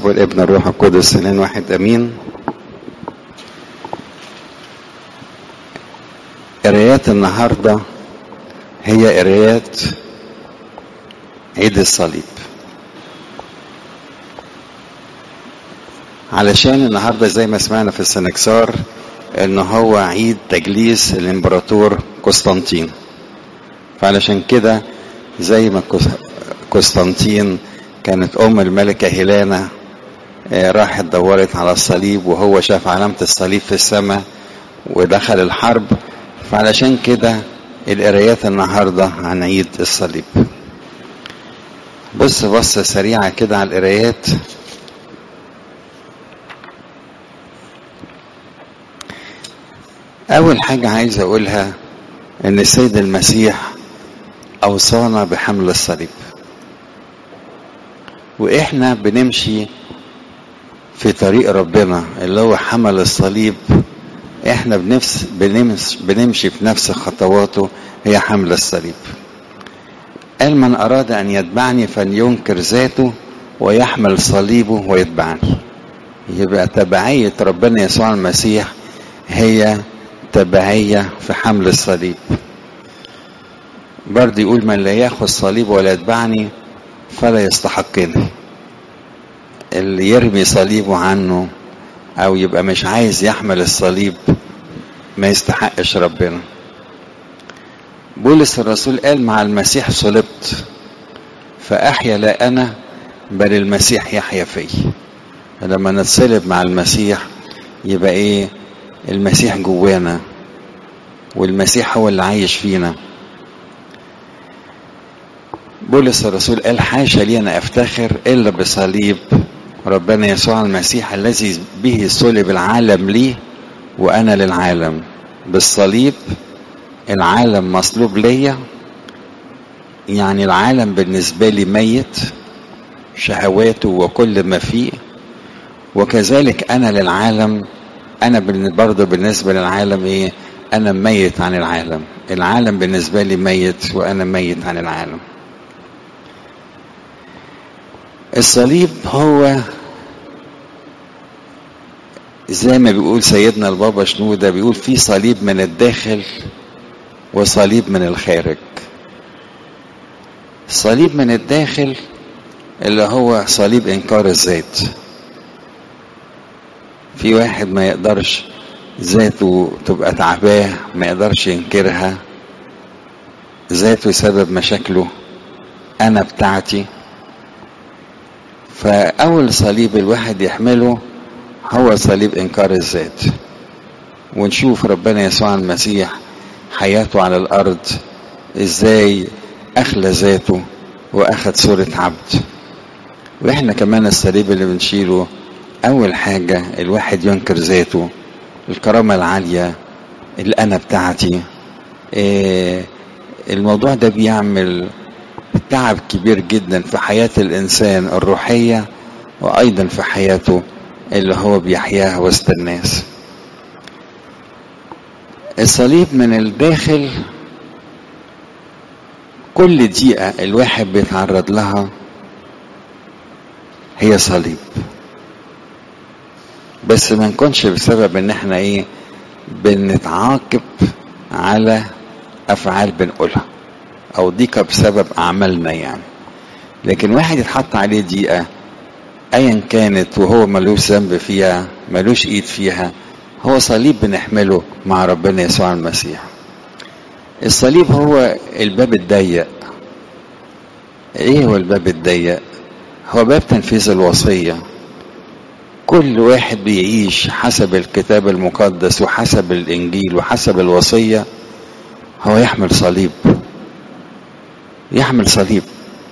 الاب والابن الروح القدس الاثنين واحد امين قرايات النهارده هي قرايات عيد الصليب علشان النهارده زي ما سمعنا في السنكسار ان هو عيد تجليس الامبراطور قسطنطين فعلشان كده زي ما قسطنطين كانت ام الملكه هيلانا راحت دورت على الصليب وهو شاف علامه الصليب في السماء ودخل الحرب فعلشان كده القرايات النهارده عن عيد الصليب بص بصه سريعه كده على القرايات اول حاجه عايز اقولها ان السيد المسيح اوصانا بحمل الصليب واحنا بنمشي في طريق ربنا اللي هو حمل الصليب احنا بنفس بنمشي, بنمشي في نفس خطواته هي حمل الصليب قال من اراد ان يتبعني فلينكر ذاته ويحمل صليبه ويتبعني يبقى تبعية ربنا يسوع المسيح هي تبعية في حمل الصليب برضه يقول من لا ياخذ صليب ولا يتبعني فلا يستحقني اللي يرمي صليبه عنه او يبقى مش عايز يحمل الصليب ما يستحقش ربنا بولس الرسول قال مع المسيح صلبت فاحيا لا انا بل المسيح يحيا في لما نتصلب مع المسيح يبقى ايه المسيح جوانا والمسيح هو اللي عايش فينا بولس الرسول قال حاشا لي أن أفتخر إلا بصليب ربنا يسوع المسيح الذي به صلب العالم لي وأنا للعالم بالصليب العالم مصلوب ليا يعني العالم بالنسبة لي ميت شهواته وكل ما فيه وكذلك أنا للعالم أنا برضه بالنسبة للعالم إيه أنا ميت عن العالم العالم بالنسبة لي ميت وأنا ميت عن العالم الصليب هو زي ما بيقول سيدنا البابا شنودة بيقول في صليب من الداخل وصليب من الخارج صليب من الداخل اللي هو صليب انكار الذات في واحد ما يقدرش ذاته تبقى تعباه ما يقدرش ينكرها ذاته سبب مشاكله انا بتاعتي فأول صليب الواحد يحمله هو صليب إنكار الذات ونشوف ربنا يسوع المسيح حياته على الأرض إزاي أخلى ذاته وأخذ صورة عبد وإحنا كمان الصليب اللي بنشيله أول حاجة الواحد ينكر ذاته الكرامة العالية الأنا بتاعتي إيه الموضوع ده بيعمل تعب كبير جدا في حياة الإنسان الروحية وأيضا في حياته اللي هو بيحياها وسط الناس الصليب من الداخل كل دقيقة الواحد بيتعرض لها هي صليب بس ما نكونش بسبب ان احنا ايه بنتعاقب على افعال بنقولها او ضيقه بسبب اعمالنا يعني لكن واحد يتحط عليه ضيقه ايا كانت وهو ملوش ذنب فيها ملوش ايد فيها هو صليب بنحمله مع ربنا يسوع المسيح الصليب هو الباب الضيق ايه هو الباب الضيق هو باب تنفيذ الوصيه كل واحد بيعيش حسب الكتاب المقدس وحسب الانجيل وحسب الوصيه هو يحمل صليب يحمل صليب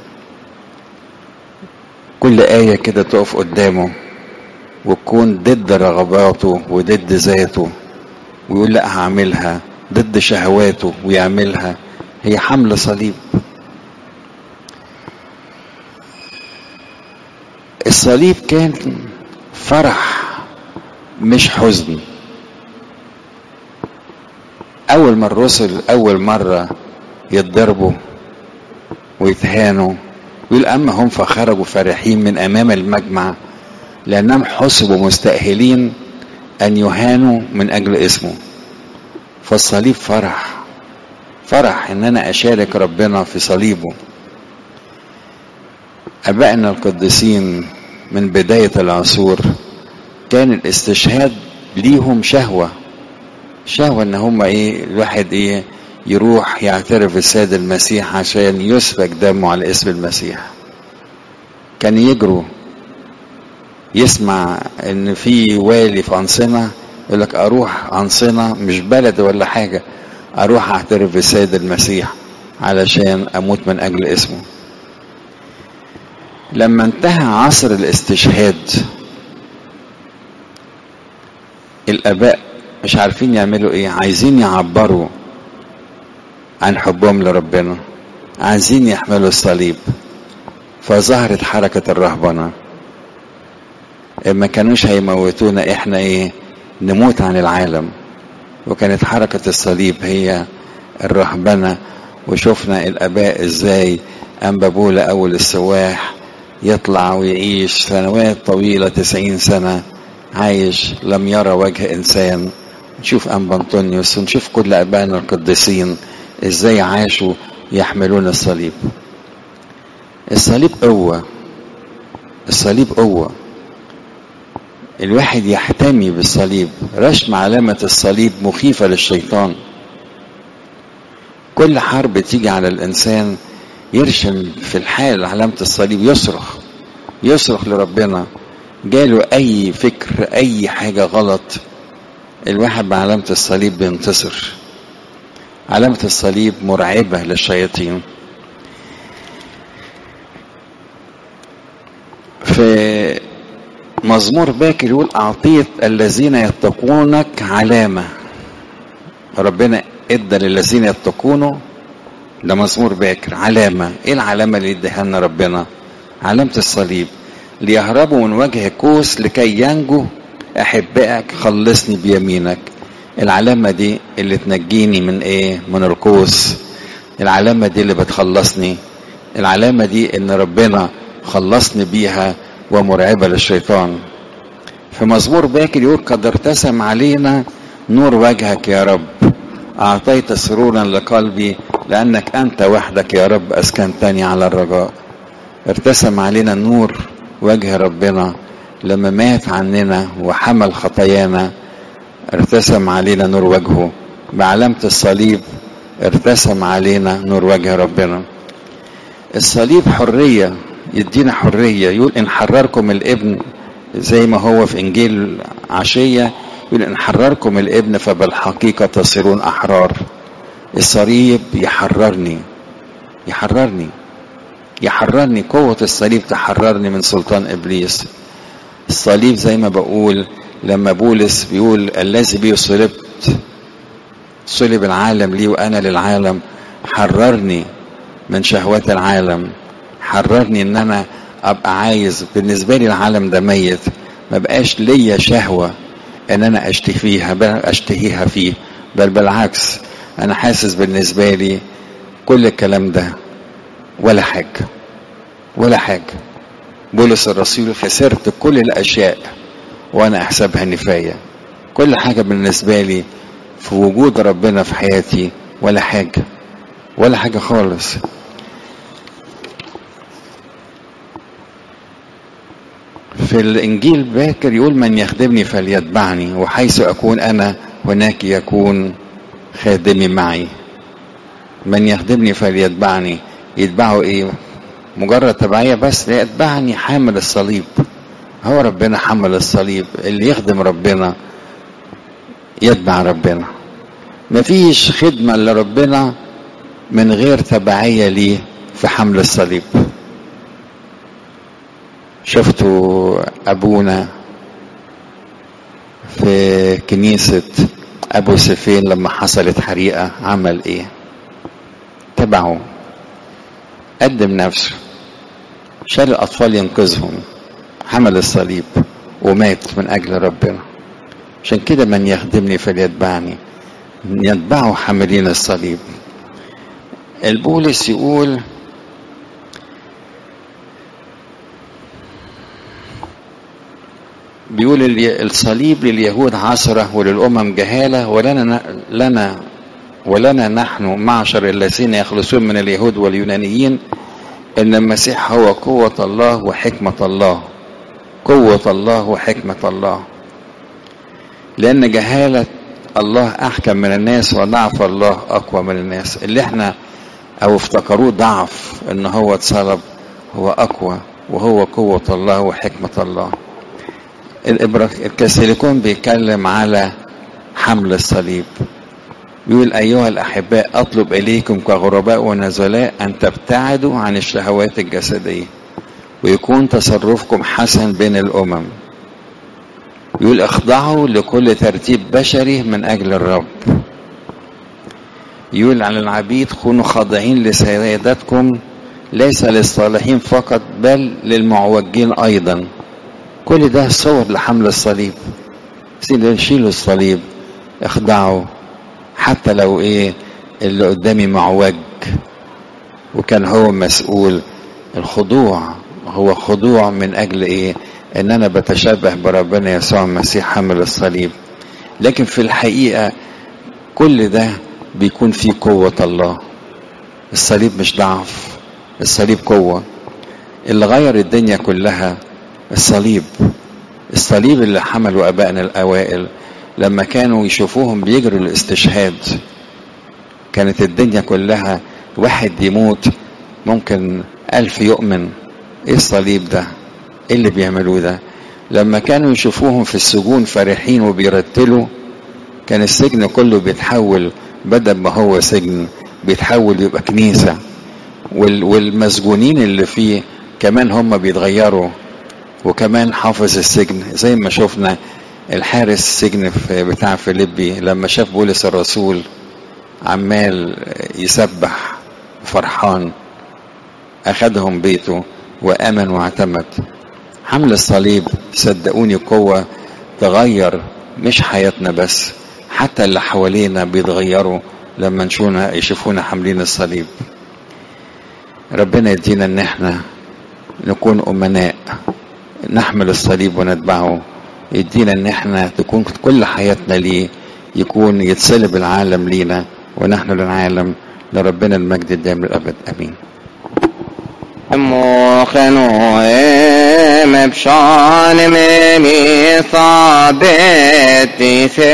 كل آية كده تقف قدامه وتكون ضد رغباته وضد ذاته ويقول لا هعملها ضد شهواته ويعملها هي حمل صليب الصليب كان فرح مش حزن أول ما الرسل أول مرة يتضربوا ويتهانوا يقول أما هم فخرجوا فرحين من أمام المجمع لأنهم حسبوا مستأهلين أن يهانوا من أجل اسمه فالصليب فرح فرح ان انا اشارك ربنا في صليبه ابائنا القديسين من بداية العصور كان الاستشهاد ليهم شهوة شهوة ان هم ايه الواحد ايه يروح يعترف السيد المسيح عشان يسفك دمه على اسم المسيح كان يجروا يسمع ان في والي في انصنة يقول لك اروح انصنة مش بلد ولا حاجة اروح اعترف بالسيد المسيح علشان اموت من اجل اسمه لما انتهى عصر الاستشهاد الاباء مش عارفين يعملوا ايه عايزين يعبروا عن حبهم لربنا عايزين يحملوا الصليب فظهرت حركة الرهبنة ما كانوش هيموتونا احنا ايه نموت عن العالم وكانت حركة الصليب هي الرهبنة وشفنا الآباء ازاي أنبابولة أول السواح يطلع ويعيش سنوات طويلة تسعين سنة عايش لم يرى وجه إنسان نشوف أنبا أنطونيوس ونشوف كل أبائنا القديسين ازاي عاشوا يحملون الصليب الصليب قوة الصليب قوة الواحد يحتمي بالصليب رسم علامة الصليب مخيفة للشيطان كل حرب تيجي على الإنسان يرشم في الحال علامة الصليب يصرخ يصرخ لربنا جاله أي فكر أي حاجة غلط الواحد بعلامة الصليب بينتصر علامة الصليب مرعبة للشياطين في مزمور باكر يقول أعطيت الذين يتقونك علامة ربنا ادى للذين يتقونه ده مزمور باكر علامة ايه العلامة اللي اديها لنا ربنا علامة الصليب ليهربوا من وجه كوس لكي ينجوا احبائك خلصني بيمينك العلامة دي اللي تنجيني من ايه من القوس العلامة دي اللي بتخلصني العلامة دي ان ربنا خلصني بيها ومرعبة للشيطان في مزمور باكر يقول قد ارتسم علينا نور وجهك يا رب أعطيت سرورا لقلبي لأنك أنت وحدك يا رب أسكنتني على الرجاء ارتسم علينا نور وجه ربنا لما مات عننا وحمل خطايانا ارتسم علينا نور وجهه بعلامة الصليب ارتسم علينا نور وجه ربنا الصليب حرية يدينا حرية يقول إن حرركم الابن زي ما هو في إنجيل عشية يقول إن حرركم الابن فبالحقيقة تصيرون أحرار الصليب يحررني يحررني يحررني قوة الصليب تحررني من سلطان إبليس الصليب زي ما بقول لما بولس بيقول الذي به صلبت صلب العالم لي وأنا للعالم حررني من شهوات العالم حررني ان انا ابقى عايز بالنسبه لي العالم ده ميت ما بقاش ليا شهوه ان انا اشتهي فيها اشتهيها فيه بل بالعكس انا حاسس بالنسبه لي كل الكلام ده ولا حاجه ولا حاجه بولس الرسول خسرت كل الاشياء وانا احسبها نفايه كل حاجه بالنسبه لي في وجود ربنا في حياتي ولا حاجه ولا حاجه خالص في الإنجيل باكر يقول من يخدمني فليتبعني وحيث أكون أنا هناك يكون خادمي معي من يخدمني فليتبعني يتبعه إيه مجرد تبعية بس لا يتبعني حامل الصليب هو ربنا حمل الصليب اللي يخدم ربنا يتبع ربنا مفيش خدمة لربنا من غير تبعية ليه في حمل الصليب شفتوا أبونا في كنيسة أبو سفين لما حصلت حريقة عمل إيه تبعه قدم نفسه شال الأطفال ينقذهم حمل الصليب ومات من أجل ربنا عشان كده من يخدمني فليتبعني يتبعوا حاملين الصليب البولس يقول بيقول الصليب لليهود عثرة وللأمم جهالة ولنا لنا ولنا نحن معشر الذين يخلصون من اليهود واليونانيين ان المسيح هو قوة الله وحكمة الله قوة الله وحكمة الله لان جهالة الله احكم من الناس وضعف الله اقوى من الناس اللي احنا او افتكروه ضعف ان هو اتصلب هو اقوى وهو قوة الله وحكمة الله الكاثوليكون بيتكلم على حمل الصليب يقول أيها الأحباء أطلب إليكم كغرباء ونزلاء أن تبتعدوا عن الشهوات الجسدية ويكون تصرفكم حسن بين الأمم يقول اخضعوا لكل ترتيب بشري من أجل الرب يقول على العبيد كونوا خاضعين لسيادتكم ليس للصالحين فقط بل للمعوجين أيضا كل ده صور لحمل الصليب شيلوا الصليب اخضعوا حتى لو ايه اللي قدامي معوج وكان هو مسؤول الخضوع هو خضوع من اجل ايه ان انا بتشبه بربنا يسوع المسيح حمل الصليب لكن في الحقيقه كل ده بيكون فيه قوه الله الصليب مش ضعف الصليب قوه اللي غير الدنيا كلها الصليب الصليب اللي حمله ابائنا الاوائل لما كانوا يشوفوهم بيجروا الاستشهاد كانت الدنيا كلها واحد يموت ممكن ألف يؤمن ايه الصليب ده ايه اللي بيعملوه ده لما كانوا يشوفوهم في السجون فرحين وبيرتلوا كان السجن كله بيتحول بدل ما هو سجن بيتحول يبقى كنيسة والمسجونين اللي فيه كمان هم بيتغيروا وكمان حافظ السجن زي ما شفنا الحارس السجن في بتاع فيليبي لما شاف بولس الرسول عمال يسبح فرحان أخدهم بيته وآمن واعتمد حمل الصليب صدقوني قوة تغير مش حياتنا بس حتى اللي حوالينا بيتغيروا لما نشونا يشوفونا حاملين الصليب ربنا يدينا ان احنا نكون امناء نحمل الصليب ونتبعه يدينا ان احنا تكون كل حياتنا ليه يكون يتصلب العالم لينا ونحن للعالم لربنا المجد الدائم للابد امين موخنو مبشان مني صابتي